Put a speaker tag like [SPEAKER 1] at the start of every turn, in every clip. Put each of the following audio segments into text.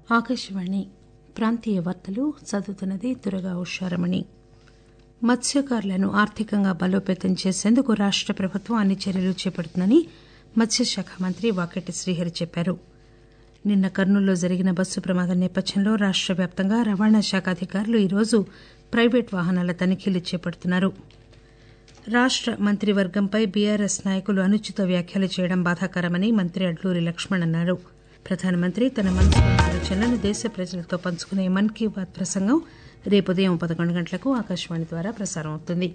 [SPEAKER 1] ఆకాశవాణి ప్రాంతీయ వార్తలు చదువుతున్నది దుర్గా ఉషారమణి మత్స్యకారులను ఆర్థికంగా బలోపేతం చేసేందుకు రాష్ట ప్రభుత్వం అన్ని చర్యలు చేపడుతుందని మత్స్యశాఖ మంత్రి వాకటి శ్రీహరి చెప్పారు నిన్న కర్నూలులో జరిగిన బస్సు ప్రమాదం నేపథ్యంలో రాష్ట వ్యాప్తంగా రవాణా శాఖ అధికారులు ఈరోజు ప్రైవేటు వాహనాల తనిఖీలు చేపడుతున్నారు రాష్ట మంత్రివర్గంపై బీఆర్ఎస్ నాయకులు అనుచిత వ్యాఖ్యలు చేయడం బాధాకరమని మంత్రి అడ్లూరి లక్ష్మణ్ అన్నారు ప్రధానమంత్రి తన మనసులోని ఆలోచనలను దేశ ప్రజలతో పంచుకునే మన్ కీ బాత్ ప్రసంగం రేపు ఉదయం పదకొండు గంటలకు ఆకాశవాణి ద్వారా ప్రసారం అవుతుంది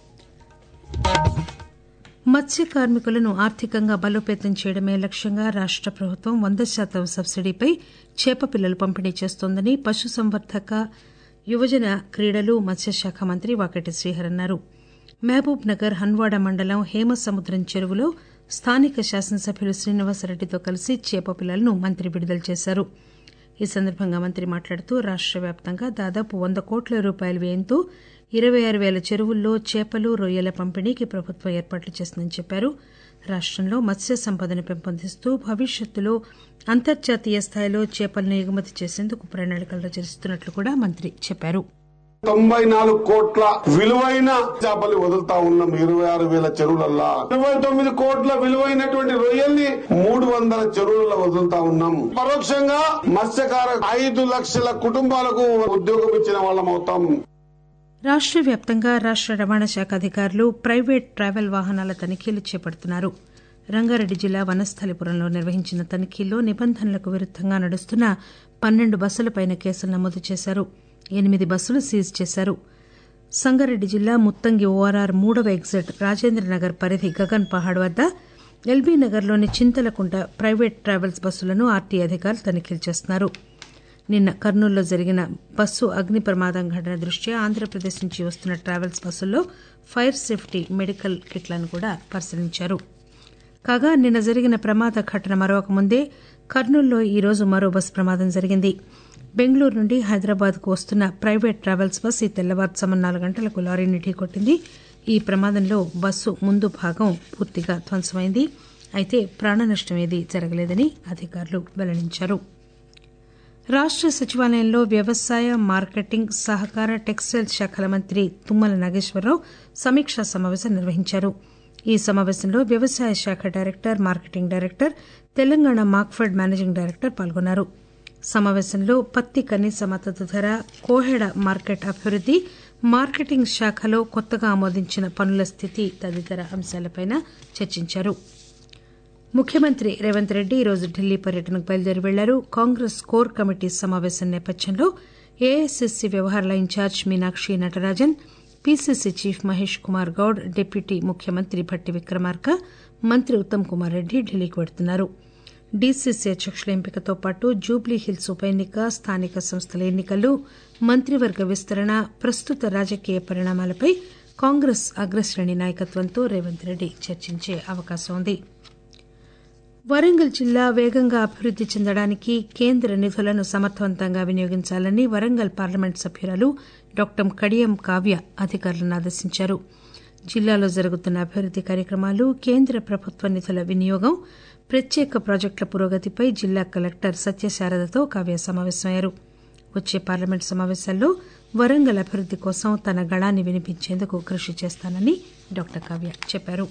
[SPEAKER 1] మత్స్య కార్మికులను ఆర్థికంగా బలోపేతం చేయడమే లక్ష్యంగా రాష్ట ప్రభుత్వం వంద శాతం సబ్సిడీపై చేప పిల్లలు పంపిణీ చేస్తోందని పశుసంవర్ధక యువజన క్రీడలు మత్స్యశాఖ మంత్రి వాకటి శ్రీహరి అన్నారు మహబూబ్ నగర్ హన్వాడ మండలం హేమసముద్రం చెరువులో స్థానిక శాసనసభ్యులు శ్రీనివాసరెడ్డితో కలిసి చేప పిల్లలను మంత్రి విడుదల చేశారు ఈ సందర్భంగా మంత్రి మాట్లాడుతూ రాష్ట వ్యాప్తంగా దాదాపు వంద కోట్ల రూపాయల వ్యయంతో ఇరవై ఆరు పేల చెరువుల్లో చేపలు రొయ్యల పంపిణీకి ప్రభుత్వం ఏర్పాట్లు చేసిందని చెప్పారు రాష్టంలో మత్స్య సంపదను పెంపొందిస్తూ భవిష్యత్తులో అంతర్జాతీయ స్థాయిలో చేపలను ఎగుమతి చేసేందుకు ప్రణాళికలు రచిస్తున్నట్లు కూడా మంత్రి చెప్పారు
[SPEAKER 2] తొంభై నాలుగు కోట్ల విలువైన చేపలు వదులుతా ఉన్నాం ఇరవై ఆరు వేల చెరువులల్లా ఇరవై తొమ్మిది కోట్ల విలువైనటువంటి రొయ్యల్ని మూడు వందల చెరువులలో వదులుతా ఉన్నాం పరోక్షంగా మత్స్యకార ఐదు లక్షల కుటుంబాలకు ఉద్యోగం ఇచ్చిన వాళ్ళం అవుతాం
[SPEAKER 1] రాష్ట వ్యాప్తంగా రాష్ట రవాణా శాఖ అధికారులు ప్రైవేట్ ట్రావెల్ వాహనాల తనిఖీలు చేపడుతున్నారు రంగారెడ్డి జిల్లా వనస్థలిపురంలో నిర్వహించిన తనిఖీల్లో నిబంధనలకు విరుద్దంగా నడుస్తున్న పన్నెండు బస్సులపై కేసులు నమోదు చేశారు ఎనిమిది బస్సులు సీజ్ చేశారు సంగారెడ్డి జిల్లా ముత్తంగి ఓఆర్ఆర్ మూడవ ఎగ్జిట్ రాజేంద్రనగర్ పరిధి గగన్ పహాడ్ వద్ద ఎల్బీ నగర్లోని చింతలకుంట ప్రైవేట్ ట్రావెల్స్ బస్సులను ఆర్టీ అధికారులు తనిఖీలు చేస్తున్నారు నిన్న కర్నూలులో జరిగిన బస్సు అగ్ని ప్రమాదం ఘటన దృష్ట్యా ఆంధ్రప్రదేశ్ నుంచి వస్తున్న ట్రావెల్స్ బస్సుల్లో ఫైర్ సేఫ్టీ మెడికల్ కిట్లను కూడా పరిశీలించారు కాగా నిన్న జరిగిన ప్రమాద ఘటన మరొక ముందే కర్నూలులో ఈరోజు మరో బస్సు ప్రమాదం జరిగింది బెంగళూరు నుండి హైదరాబాద్ కు వస్తున్న ప్రైవేట్ ట్రావెల్స్ బస్సు ఈ తెల్లవారుజామున నాలుగు గంటలకు లారీని ఢీకొట్టింది ఈ ప్రమాదంలో బస్సు ముందు భాగం పూర్తిగా ధ్వంసమైంది అయితే ప్రాణనష్టం ఏదీ జరగలేదని అధికారులు వెల్లడించారు రాష్ట సచివాలయంలో వ్యవసాయ మార్కెటింగ్ సహకార టెక్స్టైల్ శాఖల మంత్రి తుమ్మల నాగేశ్వరరావు సమీక్షా సమావేశం నిర్వహించారు ఈ సమావేశంలో వ్యవసాయ శాఖ director marketing director Telangana Markfed managing director పాల్గొన్నారు సమావేశంలో పత్తి కనీస మద్దతు ధర కోహెడ మార్కెట్ అభివృద్ది మార్కెటింగ్ శాఖలో కొత్తగా ఆమోదించిన పనుల స్థితి తదితర అంశాలపై చర్చించారు ముఖ్యమంత్రి రేవంత్ రెడ్డి ఈరోజు ఢిల్లీ పర్యటనకు బయలుదేరి వెళ్లారు కాంగ్రెస్ కోర్ కమిటీ సమావేశం నేపథ్యంలో ఏఐసిసి వ్యవహారాల incharge Meenakshi Natarajan P C C chief Mahesh Kumar Goud deputy ముఖ్యమంత్రి భట్టి విక్రమార్క మంత్రి ఉత్తమ్ కుమార్ రెడ్డి ఢిల్లీకి వెడుతున్నారు డీసీసీ అధ్యకుల ఎంపికతో పాటు జూబ్లీహిల్స్ ఉప ఎన్నిక స్థానిక సంస్థల ఎన్నికలు మంత్రివర్గ విస్తరణ ప్రస్తుత రాజకీయ పరిణామాలపై కాంగ్రెస్ అగ్రశ్రేణి నాయకత్వంతో రేవంత్ రెడ్డి చర్చించే అవకాశం ఉంది వరంగల్ జిల్లా వేగంగా అభివృద్ది చెందడానికి కేంద్ర నిధులను సమర్థవంతంగా వినియోగించాలని వరంగల్ పార్లమెంట్ సభ్యురాలు డాక్టర్ కడియం కావ్య అధికారులను ఆదేశించారు జిల్లాలో జరుగుతున్న అభివృద్ది కార్యక్రమాలు కేంద్ర ప్రభుత్వ నిధుల వినియోగం ప్రత్యేక ప్రాజెక్టుల పురోగతిపై జిల్లా కలెక్టర్ సత్యశారదతో కావ్య సమావేశమయ్యారు వచ్చే పార్లమెంట్ సమావేశాల్లో వరంగల్ అభివృద్ది కోసం తన గళాన్ని వినిపించేందుకు కృషి చేస్తానని డాక్టర్ కావ్య చెప్పారు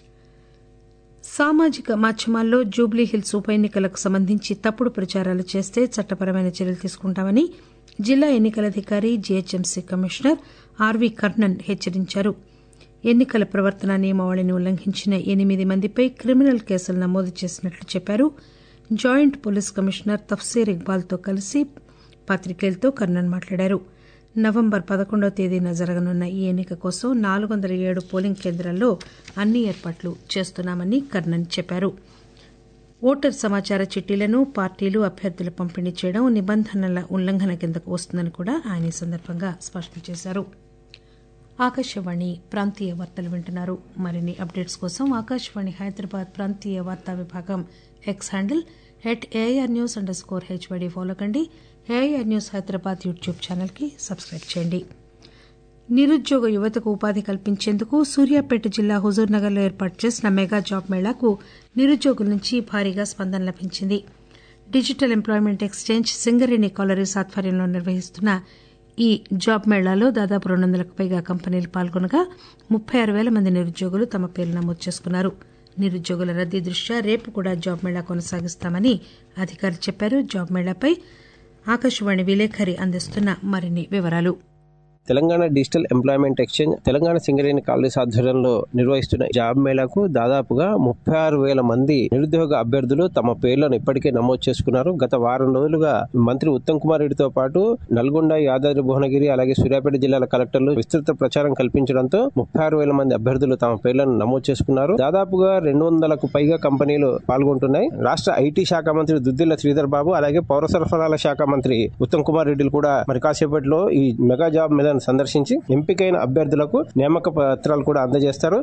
[SPEAKER 1] సామాజిక మాధ్యమాల్లో జూబ్లీహిల్స్ ఉప ఎన్నికలకు సంబంధించి తప్పుడు ప్రచారాలు చేస్తే చట్టపరమైన చర్యలు తీసుకుంటామని జిల్లా ఎన్నికల అధికారి జీహెచ్ఎంసీ కమిషనర్ ఆర్వీ కర్ణన్ హెచ్చరించారు ఎన్నికల ప్రవర్తన నియమావళిని ఉల్లంఘించిన ఎనిమిది మందిపై క్రిమినల్ కేసులు నమోదు చేసినట్లు చెప్పారు జాయింట్ పోలీస్ కమిషనర్ తఫ్సీర్ ఇక్బాల్తో కలిసి పాత్రికేయులతో కర్ణన్ మాట్లాడారు నవంబర్ పదకొండవ తేదీన జరగనున్న ఈ ఎన్నిక కోసం నాలుగు వందల ఏడు పోలింగ్ కేంద్రాల్లో అన్ని ఏర్పాట్లు చేస్తున్నామని కర్ణన్ చెప్పారు ఓటర్ సమాచార చిట్టీలను పార్టీలు అభ్యర్థులు పంపిణీ చేయడం నిబంధనల ఉల్లంఘన కిందకు వస్తుందని కూడా ఆయన ఈ సందర్భంగా స్పష్టం చేశారు ఆకాశవాణి ప్రాంతీయ వార్తలు వింటున్నారు మరిన్ని అప్డేట్స్ కోసం ఆకాశవాణి హైదరాబాద్ ప్రాంతీయ వార్తా విభాగం X handle at A R news underscore H Y D follow కండి A I R news Hyderabad YouTube channel కి సబ్స్క్రైబ్ చేయండి నిరుద్యోగ యువతకు ఉపాధి కల్పించేందుకు సూర్యాపేట జిల్లా హుజూర్నగర్లో ఏర్పాటు చేసిన మెగా జాబ్ మేళాకు నిరుద్యోగుల నుంచి భారీగా స్పందన లభించింది digital employment exchange Singareni collieries ఆధ్వర్యంలో నిర్వహిస్తున్న ఈ జాబ్ మేళాలో దాదాపు రెండు వందలకు పైగా కంపెనీలు పాల్గొనగా ముప్పై ఆరు పేల మంది నిరుద్యోగులు తమ పేర్లు నమోదు చేసుకున్నారు నిరుద్యోగుల రద్దీ దృష్ట్యా రేపు కూడా జాబ్ మేళా కొనసాగిస్తామని అధికారులు చెప్పారు జాబ్ మేళాపై ఆకాశవాణి విలేకరి అందిస్తున్న మరిన్ని వివరాలు
[SPEAKER 3] Telangana digital employment exchange Telangana Singareni colonies ఆధ్వర్యంలో నిర్వహిస్తున్న జాబ్ మేళాకు దాదాపుగా ముప్పై ఆరు వేల మంది నిరుద్యోగ అభ్యర్థులు తమ పేర్లను ఇప్పటికే నమోదు చేసుకున్నారు గత వారం రోజులుగా మంత్రి ఉత్తమ్ కుమార్ రెడ్డితో పాటు నల్గొండ యాదాద్రి భువనగిరి అలాగే సూర్యాపేట జిల్లాల కలెక్టర్లు విస్తృత ప్రచారం కల్పించడంతో ముప్పై ఆరు వేల మంది అభ్యర్థులు తమ పేర్లను నమోదు చేసుకున్నారు దాదాపుగా రెండు వందలకు పైగా కంపెనీలు పాల్గొంటున్నాయి రాష్ట్ర ఐటీ శాఖ మంత్రి దుద్దిల్ల శ్రీధర్ బాబు అలాగే పౌర సరఫరాల శాఖ మంత్రి ఉత్తమ్ కుమార్ రెడ్డిలు కూడా మరి కాసేపట్లో ఈ మెగా జాబ్ మీద సందర్శించి ఎంపికైన అభ్యర్థులకు నియామక పత్రాలు కూడా అందజేస్తారు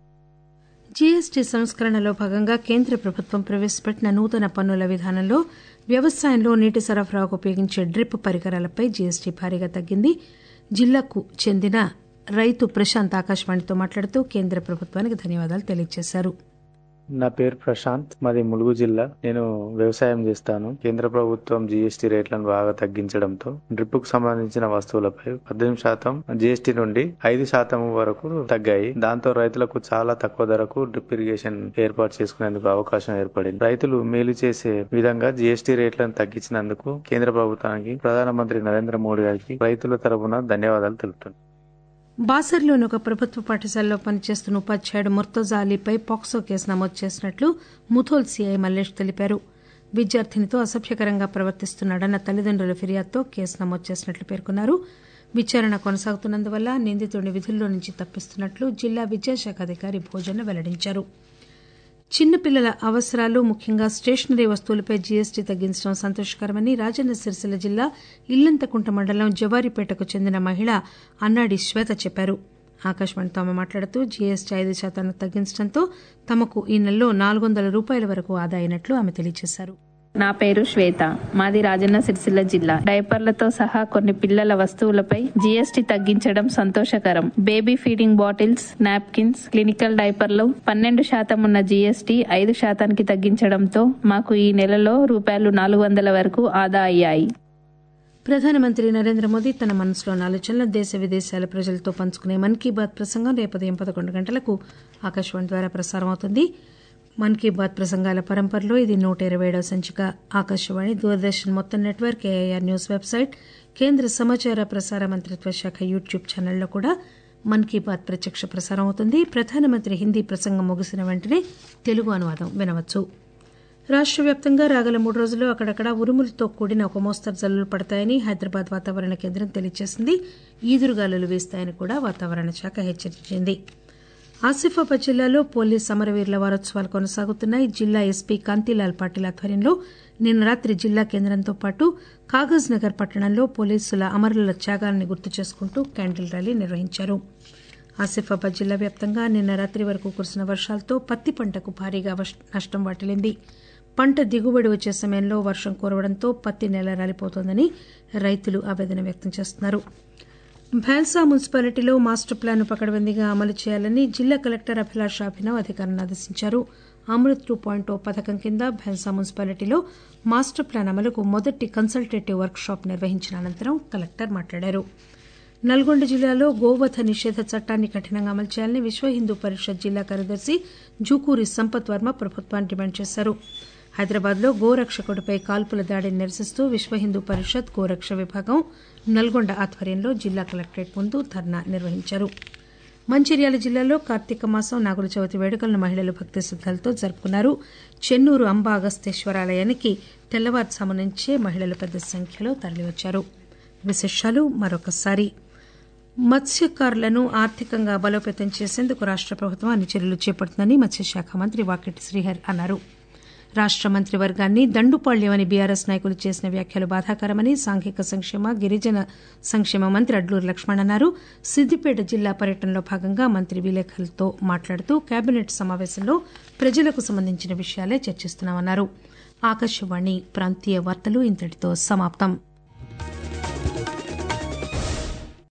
[SPEAKER 1] జీఎస్టీ సంస్కరణలో భాగంగా కేంద్ర ప్రభుత్వం ప్రవేశపెట్టిన నూతన పన్నుల విధానంలో వ్యవసాయంలో నీటి సరఫరాకు ఉపయోగించే డ్రిప్ పరికరాలపై జీఎస్టీ భారీగా తగ్గింది జిల్లాకు చెందిన రైతు ప్రశాంత్ ఆకాశవాణితో మాట్లాడుతూ కేంద్ర ప్రభుత్వానికి ధన్యవాదాలు తెలియజేశారు
[SPEAKER 4] నా పేరు ప్రశాంత్ మాది ములుగు జిల్లా నేను వ్యవసాయం చేస్తాను కేంద్ర ప్రభుత్వం జీఎస్టీ రేట్లను బాగా తగ్గించడంతో డ్రిప్ కు సంబంధించిన వస్తువులపై పద్దెనిమిది శాతం జీఎస్టీ నుండి ఐదు శాతం వరకు తగ్గాయి దాంతో రైతులకు చాలా తక్కువ ధరకు డ్రిప్ ఇరిగేషన్ ఏర్పాటు చేసుకునేందుకు అవకాశం ఏర్పడింది రైతులు మేలు చేసే విధంగా జీఎస్టీ రేట్లను తగ్గించినందుకు కేంద్ర ప్రభుత్వానికి ప్రధానమంత్రి నరేంద్ర మోడీ గారికి రైతుల తరపున ధన్యవాదాలు తెలుపుతున్నాను
[SPEAKER 1] బాసర్లోని ఒక ప్రభుత్వ పాఠశాలలో పనిచేస్తున్న ఉపాధ్యాయుడు ముర్తజా అలీపై పాక్సో కేసు నమోదు చేసినట్లు ముథోల్ సీఐ మల్లేష్ తెలిపారు విద్యార్థినితో అసభ్యకరంగా ప్రవర్తిస్తున్నాడన్న తల్లిదండ్రుల ఫిర్యాదుతో కేసు నమోదు చేసినట్లు పేర్కొన్నారు విచారణ కొనసాగుతున్నందువల్ల నిందితుడిని విధుల్లో నుంచి తప్పిస్తున్నట్లు జిల్లా విద్యాశాఖ అధికారి భోజన వెల్లడించారు చిన్నపిల్లల అవసరాలు ముఖ్యంగా స్టేషనరీ వస్తువులపై జీఎస్టీ తగ్గించడం సంతోషకరమని రాజన్న సిరిసిల్ల జిల్లా ఇల్లంతకుంట మండలం జవారిపేటకు చెందిన మహిళ అన్నాడి శ్వేత చెప్పారు ఆకాశవాణితో ఆమె మాట్లాడుతూ జీఎస్టీ ఐదు శాతానికి తగ్గించడంతో తమకు ఈ నెలలో నాలుగు వందల రూపాయల వరకు ఆదా అయినట్లు ఆమె తెలియజేశారు
[SPEAKER 5] నా పేరు శ్వేత మాది రాజన్న సిరిసిల్ల జిల్లా డైపర్లతో సహా కొన్ని పిల్లల వస్తువులపై జీఎస్టీ తగ్గించడం సంతోషకరం baby feeding bottles napkins clinical డైపర్లు పన్నెండు శాతం ఉన్న జీఎస్టీ ఐదు శాతానికి తగ్గించడంతో మాకు ఈ నెలలో రూపాయలు నాలుగు వందల వరకు ఆదా అయ్యాయి
[SPEAKER 1] ప్రధానమంత్రి నరేంద్ర మోదీ తన మనసులోని ఆలోచనలు దేశ విదేశాల ప్రజలతో పంచుకునే మన్ కీ బాత్ ప్రసంగం రేపు ఉదయం పదకొండు గంటలకు ఆకాశవాణి ద్వారా ప్రసారం అవుతుంది మన్ కీ బాత్ ప్రసంగాల పరంపరలో ఇది నూట ఇరవై ఏడవ సంచిక ఆకాశవాణి దూరదర్శన్ మొత్తం నెట్వర్క్ ఏఐఆర్ న్యూస్ వెబ్సైట్ కేంద్ర సమాచార ప్రసార మంత్రిత్వ శాఖ యూట్యూబ్ ఛానల్లో కూడా మన్ కీ బాత్ ప్రత్యక్ష ప్రసారం అవుతుంది ప్రధానమంత్రి హిందీ ప్రసంగం ముగిసిన వెంటనే తెలుగు అనువాదం వినవచ్చు రాష్ట్ర వ్యాప్తంగా రాగల మూడు రోజుల్లో అక్కడక్కడ ఉరుములతో కూడిన ఒక మోస్తరు జల్లులు పడతాయని హైదరాబాద్ వాతావరణ కేంద్రం తెలియజేసింది ఈదురుగాలులు వీస్తాయని కూడా వాతావరణ శాఖ హెచ్చరించింది ఆసిఫాబాద్ జిల్లాలో పోలీస్ అమరవీరుల వారోత్సవాలు కొనసాగుతున్నాయి జిల్లా ఎస్పీ కాంతిలాల్ పాటిల్ ఆధ్వర్యంలో నిన్న రాత్రి జిల్లా కేంద్రంతో పాటు కాగజ్ నగర్ పట్టణంలో పోలీసుల అమరుల త్యాగాలను గుర్తు చేసుకుంటూ క్యాండిల్ ర్యాలీ నిర్వహించారు ఆసిఫాబాద్ జిల్లా వ్యాప్తంగా నిన్న రాత్రి వరకు కురిసిన వర్షాలతో పత్తి పంటకు భారీగా నష్టం వాటిల్లింది పంట దిగుబడి వచ్చే సమయంలో వర్షం కురవడంతో పత్తి నేల రాలిపోతోందని రైతులు ఆవేదన వ్యక్తం చేస్తున్నారు భైల్సా మున్సిపాలిటీలో మాస్టర్ ప్లాన్ పకడ్బందీగా అమలు చేయాలని జిల్లా కలెక్టర్ అభిలాష్ అభినవ్ అధికారులను ఆదేశించారు అమృత్ టూ పాయింట్ పథకం కింద భైల్సా మున్సిపాలిటీలో మాస్టర్ ప్లాన్ అమలుకు మొదటి కన్సల్టేటివ్ వర్క్ షాప్ నిర్వహించిన అనంతరం కలెక్టర్ మాట్లాడారు నల్గొండ జిల్లాలో గోవధ నిషేధ చట్టాన్ని కఠినంగా అమలు చేయాలని విశ్వ హిందూ పరిషత్ జిల్లా కార్యదర్శి జూకూరి సంపత్ వర్మ ప్రభుత్వాన్ని డిమాండ్ చేశారు హైదరాబాద్ లో గోరక్షకుడిపై కాల్పుల దాడిని నిరసిస్తూ విశ్వ హిందూ పరిషత్ గోరక్ష విభాగం నల్గొండ ఆధ్వర్యంలో జిల్లా కలెక్టరేట్ ముందు ధర్నా నిర్వహించారు మంచిర్యాల జిల్లాలో కార్తీక మాసం నాగుల చవితి వేడుకలను మహిళలు భక్తి శ్రద్దలతో జరుపుకున్నారు చెన్నూరు అంబా అగస్తేశ్వరాలయానికి తెల్లవారుజాము నుంచే మహిళలు పెద్ద సంఖ్యలో తరలివచ్చారు విశేషాలు మరొకసారి మత్స్యకారులను ఆర్థికంగా బలోపేతం చేసేందుకు రాష్ట ప్రభుత్వం అన్ని చర్యలు చేపడుతుందని మత్స్యశాఖ మంత్రి వాకిటి శ్రీహర్ అన్నారు రాష్ట మంత్రివర్గాన్ని దండుపాళ్యమని బీఆర్ఎస్ నాయకులు చేసిన వ్యాఖ్యలు బాధాకరమని సాంఘిక సంక్షేమ గిరిజన సంక్షేమ మంత్రి అడ్లూరు లక్ష్మణ్ అన్నారు సిద్దిపేట జిల్లా పర్యటనలో భాగంగా మంత్రి విలేకరులతో మాట్లాడుతూ కేబినెట్ సమావేశంలో ప్రజలకు సంబంధించిన విషయాలే చర్చిస్తున్నామన్నారు ఆకాశవాణి ప్రాంతీయ వార్తలు ఇంతటితో సమాప్తం